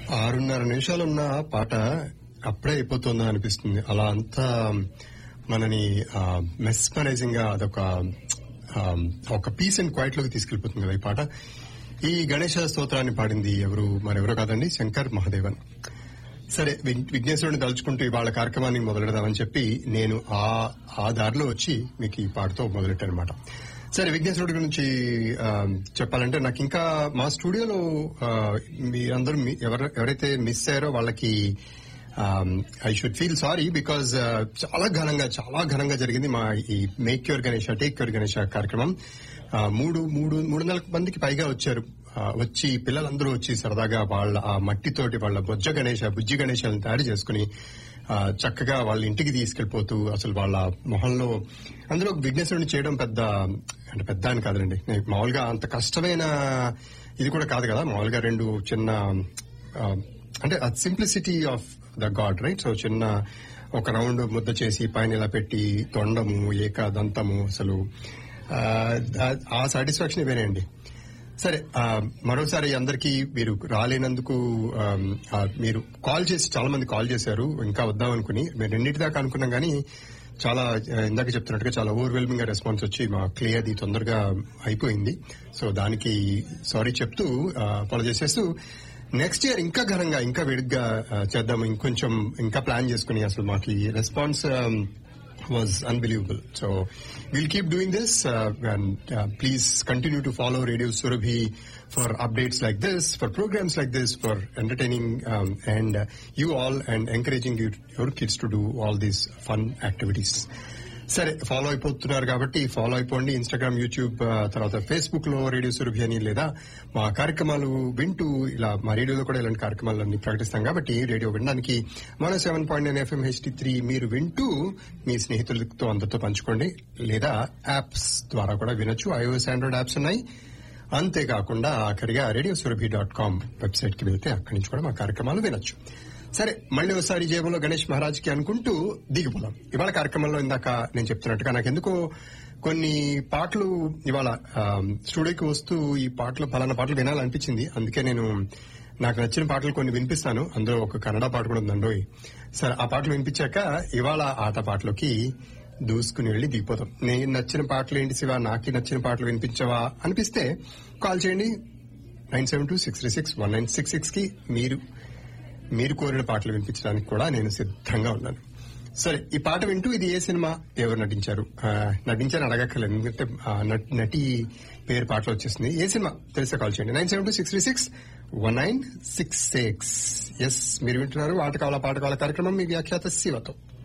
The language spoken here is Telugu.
ఆరున్నర నిమిషాలు ఉన్న పాట అప్పుడే అయిపోతుందా అనిపిస్తుంది అలా అంతా మనని మెస్మరైజింగ్ గా అదొక ఆ, ఒక పీస్ అండ్ క్వైట్ లోకి తీసుకెళ్లిపోతుంది కదా ఈ పాట ఈ గణేశ స్తోత్రాన్ని పాడింది ఎవరు మరెవరో కాదండి శంకర్ మహాదేవన్ సరే విఘ్- విఘ్నేశ్వరుని తలుచుకుంటూ ఇవాళ కార్యక్రమాన్ని మొదలెడదామని చెప్పి నేను ఆ ఆ దారిలో వచ్చి మీకు ఈ పాటతో మొదలెట్టాను అనమాట సరే విఘ్నేశ్వరుడి గురించి ఆ, చెప్పాలంటే నాకు ఇంకా మా స్టూడియోలో ఆ, మీరందరూ మీ- ఎవరు- ఎవరైతే మిస్ అయ్యారో వాళ్ళకి I should feel sorry because చాలా ఘనంగా చాలా ఘనంగా జరిగింది మా ఈ make your Ganesha take your Ganesha కార్యక్రమం ఆ, మూడు మూడు మూడు వందల మందికి పైగా వచ్చారు ఆ, వచ్చి పిల్లలందరూ వచ్చి సరదాగా వాళ్ళ ఆ మట్టితోటి వాళ్ళ బొజ్జ గణేష బుజ్జి గణేశాలను తయారు చేసుకుని ఆ, చక్కగా వాళ్ళ ఇంటికి తీసుకెళ్లిపోతూ అసలు వాళ్ళ మొహంలో అందులో విఘ్నేశ్వరుని చేయడం పెద్ద అంటే పెద్ద అని కాదండి నేను మామూలుగా అంత కష్టమైన ఇది కూడా కాదు కదా మామూలుగా రెండు చిన్న ఆ, అంటే simplicity of the god right so చిన్న ఒక రౌండ్ ముద్ద చేసి పైన ఇలా పెట్టి తొండము ఏక దంతము అసలు ఆ, ఆ సాటిస్ఫాక్షన్ వేరేయండి సరే ఆ, మరోసారి అందరికీ మీరు రాలేనందుకు ఆమ్, ఆ, మీరు కాల్ చేసి చాలా మంది కాల్ చేశారు ఇంకా వద్దాం అనుకుని మేము రెండింటి దాకా అనుకున్నాం కానీ చాలా ఆ, ఇందాక చెప్తున్నట్టుగా చాలా ఓవర్వెల్మింగ్ గా రెస్పాన్స్ వచ్చి మా క్లే అది తొందరగా అయిపోయింది సో దానికి సారీ చెప్తూ అపాలజైజ్ చేస్తూ నెక్స్ట్ ఇయర్ ఇంకా ఘనంగా ఇంకా వేడిగా ఆ, చేద్దాం ఇంకొంచెం ఇంకా ప్లాన్ చేసుకుని అసలు మాకు ఈ response was unbelievable. So we'll keep doing this uh, and uh, please continue to follow Radio Surabhi for updates like this, for programs like this, for entertaining um, and uh, you all and encouraging you, your kids to do all these fun activities. సరే ఫాలో అయిపోతున్నారు కాబట్టి ఫాలో అయిపోండి ఇన్స్టాగ్రామ్ యూట్యూబ్ ఆ, తర్వాత ఫేస్బుక్ లో రేడియో సురభి అని లేదా మా కార్యక్రమాలు వింటూ ఇలా మా రేడియోలో కూడా ఇలాంటి కార్యక్రమాలన్నీ ప్రకటిస్తాం కాబట్టి రేడియో వినడానికి మన seven point nine FM HD three మీరు వింటూ మీ స్నేహితులతో అందరితో పంచుకోండి లేదా యాప్స్ ద్వారా కూడా వినొచ్చు ఐఓఎస్ ఆండ్రాయిడ్ యాప్స్ ఉన్నాయి అంతేకాకుండా ఆఖరిగా radio Surabhi dot com website కి వెళ్తే అక్కడి నుంచి కూడా మా కార్యక్రమాలు వినొచ్చు సరే మళ్ళీ ఒకసారి జేబులో గణేష్ మహారాజ్ కి అనుకుంటూ దిగిపోదాం ఇవాళ కార్యక్రమంలో ఇందాక నేను చెప్తున్నట్టుగా నాకు ఎందుకో కొన్ని పాటలు ఇవాళ ఆ, స్టూడియోకి వస్తూ ఈ పాటలు పలానా పాటలు వినాలనిపించింది అందుకే నేను నాకు నచ్చిన పాటలు కొన్ని వినిపిస్తాను అందులో ఒక కన్నడ పాట కూడా ఉందండోయ్ సరే ఆ పాటలు వినిపించాక ఇవాళ ఆట పాటలోకి దూసుకుని వెళ్లి దిగిపోతాం నేను నచ్చిన పాటలు ఏంటి శివ నాకు నచ్చిన పాటలు వినిపించవా అనిపిస్తే కాల్ చేయండి nine seven two six three six one nine six six కి మీరు మీరు కోరిన పాటలు వినిపించడానికి కూడా నేను సిద్ధంగా ఉన్నాను సరే ఈ పాట వింటూ ఇది ఏ సినిమా ఎవరు నటించారు ఆ, నటించారని అడగక్కర్లేదు ఎందుకంటే ఆ, నట్- నటి పేరు పాటలో వచ్చేసింది ఏ సినిమా తెలిసే కాల్ చేయండి nine seven two six three six one nine six six ఎస్ మీరు వింటున్నారు ఆట కావాల పాట కావాల కార్యక్రమం మీ వ్యాఖ్యాత శివతో